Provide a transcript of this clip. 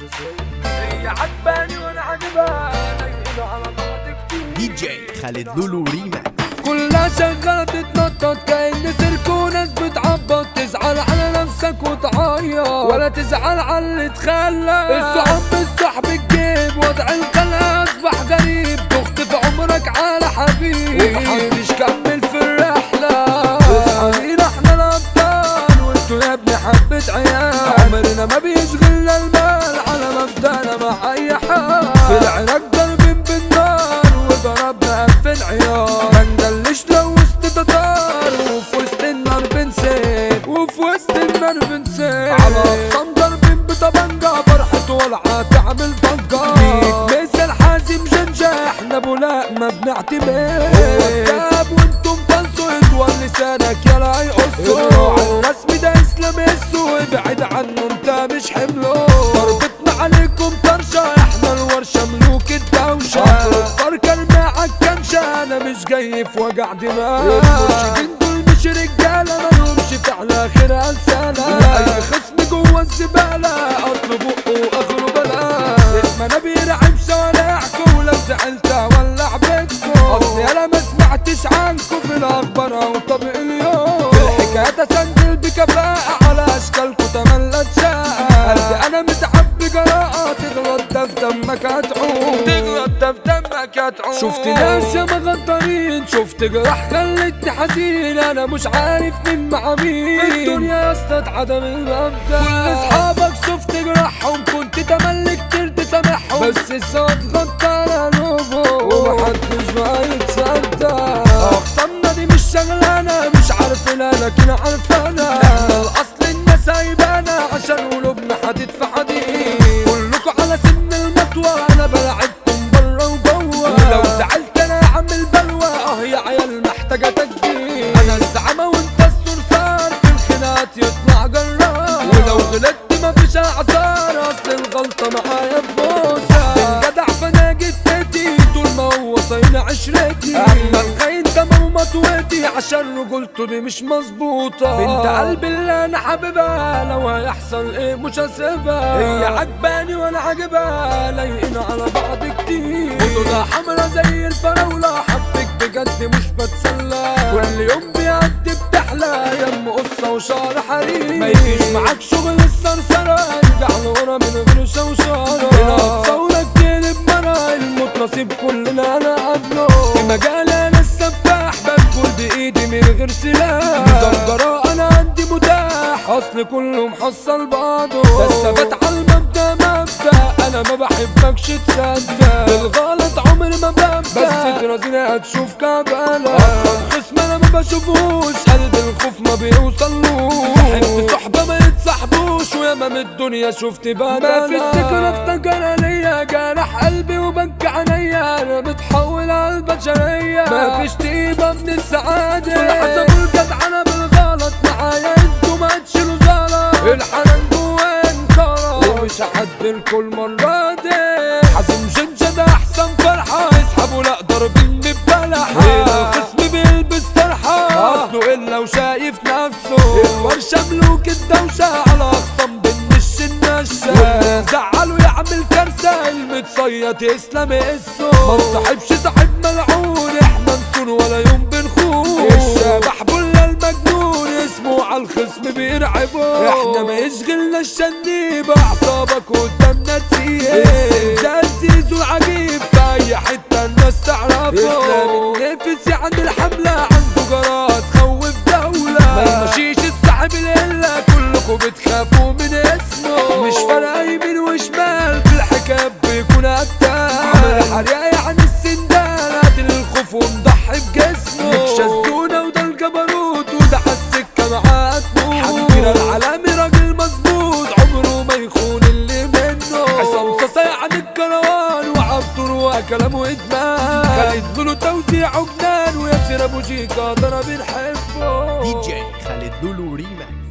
هي عجباني وانا عجبها لايقين على بعض كتير دي جي خالد لولو ريماكس كلها شغالة تتنطط كأن سيرك وناس بتعبط تزعل على نفسك وتعيط ولا تزعل على اللي تخلى الصحاب بالصحب تجيب وضع القلق أصبح غريب تخطف عمرك على حبيب ومحدش كمل في الرحلة اصحابينا احنا الأبطال وانتوا يا ابني حبة عيال عمرنا ما بيشغلنا المال على مبدأنا مع أي حال في العراق ضاربين بالنار وضربنا في العيار ما ندلش لو وسط تتار وفي وسط النار بنسيب وفي وسط النار بنسيب على أقسام ضاربين بطبنجة فرحة ولعة تعمل ضجة بيك مثل حازم جنجة احنا بولاء ما بنعتمد كتاب وانتم فلسوا يطول لسانك يلا يقصوا على الرسم ده اسلام يسو ابعد عنه انت مش حمله ضربتنا عليكم طرشة احنا الورشة ملوك الدوشة فركة الماعة كنشة انا مش جاي في وجع دماغ المرشدين دول مش رجالة مالهمش فعل خير ألسانة اي خصم جوه الزبالة اصله بقه واخره بلا اسمنا بيرعب شوارعكم ولو زعلت ولع بيتكم اصلي انا ما سمعتش عنكم في الاخبار او طبق اليوم في الحكايات اسندل بكفاءة على اشكالكم تملت شقة قلبي انا متعبي جراءة تغلط ده في دمك هتعوم تغلط ده في دمك هتعوم شفت ناس يا مغدرين شفت جراح خلتني حزين انا مش عارف مين مع مين في الدنيا يا اسطى عدم المبدأ كل اصحابك شفت جراحهم كنت تملك كتير تسامحهم بس الصوت غطى على قلوبهم ومحدش بقى يتصدق اقسامنا دي مش شغلانه مش عارفينها لكن عارفانا احنا الاصل الناس سايبانا عشان قلوبنا حديد في حديد كلكوا على سن المطوى انا بلعبكم بره وجوه ولو زعلت انا عامل بلوى اه يا عيال محتاجه تجديد انا الزعامه وانت الصرصار في الخناقات يطلع جرار ولو غلطت مفيش اعذار اصل الغلطه معايا ببوسه الجدع فانا جدتي طول ما هو صاين عشرتي اما الخاين تمام مطوتي عشان رجولته دي مش مظبوطه بنت قلبي اللي انا حاببها لو هيحصل ايه مش هسيبها هي عجباني وانا عاجبها لايقين على بعض كتير خدودها حمرا زي الفراوله حبك بجد مش بتسلى كل يوم بيعدي بتحلى يم قصه وشعر حرير ما يجيش معاك شغل السرسره ارجع لورا من غير شوشره هنا تصورك تقلب مرة الموت نصيب كلنا انا قبله في مجال انا السفاح بدخل بايدي من غير سلاح مزمجرة انا عندي متاح اصل كله محصل بعضه ده الثبات على المبدا مبدا انا ما بحبكش تصدق بالغلط عمري ما ببدا بس ترازيني هتشوف كعبالة خصم انا ما بشوفوش قلب الخوف ما بيوصلوش بحب صحبة ما يتصاحبوش وياما من الدنيا شفت بدل ما في الذكرى افتكر ليا جرح قلبي وبكى عينيا انا بتحول على البشرية ما فيش طيبة من السعادة كل حسب الجدعنة بالغلط معايا انتوا ما تشيلوا زلط الحنان جوا انكرة ومش هعدلكوا المرة دي حازم جنجة ده احسن فرحة يسحبوا لا ضاربين ببلحة الخصم بيلبس طرحة اصله الا وشايف نفسه الورشة ملوك الدوشة على اخصام بالنش النشة زعله يعمل كارثة المتصيد يسلم اسه ما تصاحبش صاحب ملعون احنا نصون ولا يوم بنخون الشبح بلا المجنون اسمه على الخصم بيرعبه احنا ما يشغلنا الشنيب اعصابك قدامنا تسيب الزلزال زيزو عجيب في اي حته الناس تعرفه اسلام النفس عند الحمله عنده جراءه تخوف دوله ما يمشيش الصاحب الا كلكم بتخافوا من اسمه مش فارقه يمين وشمال في الحكايه بيكون قتال عمل الحريقه يعني السندال قاتل الخوف ومضحي بجسمه شزونا وده الجبروت وده حسك معاه تموت حنجرة العالمي راجل مظبوط عمره ما يخون اللي منه عصام صاصا يعني الكروان وعبد كلامه ادمان خالد له توزيعه جنان وياسر ابو جيكا ده انا بنحبه دي جي خالد لولو ريماكس